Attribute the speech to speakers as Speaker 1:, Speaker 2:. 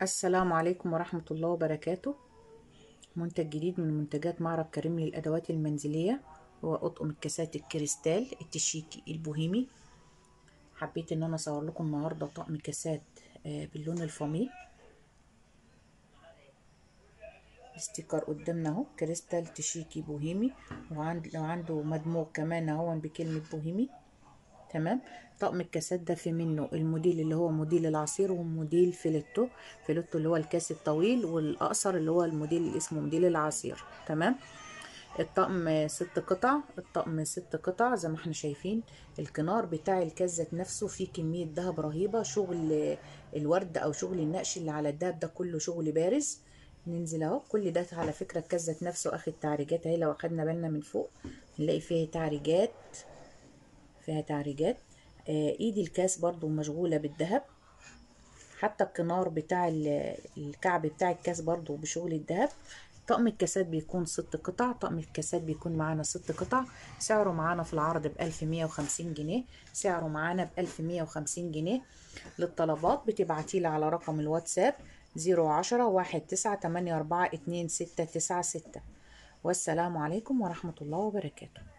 Speaker 1: السلام عليكم ورحمة الله وبركاته منتج جديد من منتجات معرض كريم للأدوات المنزلية هو أطقم الكاسات الكريستال التشيكي البوهيمي حبيت إن أنا أصور لكم النهاردة طقم كاسات آه، باللون الفامي الستيكر قدامنا اهو كريستال تشيكي بوهيمي وعنده وعنده مدموج كمان اهو بكلمة بوهيمي تمام طقم الكاسات ده في منه الموديل اللي هو موديل العصير وموديل فيلتو فيلتو اللي هو الكاس الطويل والاقصر اللي هو الموديل اللي اسمه موديل العصير تمام الطقم ست قطع الطقم ست قطع زي ما احنا شايفين الكنار بتاع الكاس ذات نفسه فيه كمية دهب رهيبة شغل الورد او شغل النقش اللي على الدهب ده كله شغل بارز ننزل اهو كل ده على فكرة الكاس ذات نفسه اخد تعريجات اهي لو اخدنا بالنا من فوق نلاقي فيه تعريجات فيها تعريجات آه ايد الكاس برضو مشغولة بالذهب حتى الكنار بتاع الكعب بتاع الكاس برضو بشغل الذهب طقم الكاسات بيكون ست قطع طقم الكاسات بيكون معانا ست قطع سعره معانا في العرض بألف مية وخمسين جنيه سعره معانا بألف مية وخمسين جنيه للطلبات بتبعتيلي على رقم الواتساب زيرو عشرة واحد تسعة تمانية أربعة اتنين ستة تسعة ستة والسلام عليكم ورحمة الله وبركاته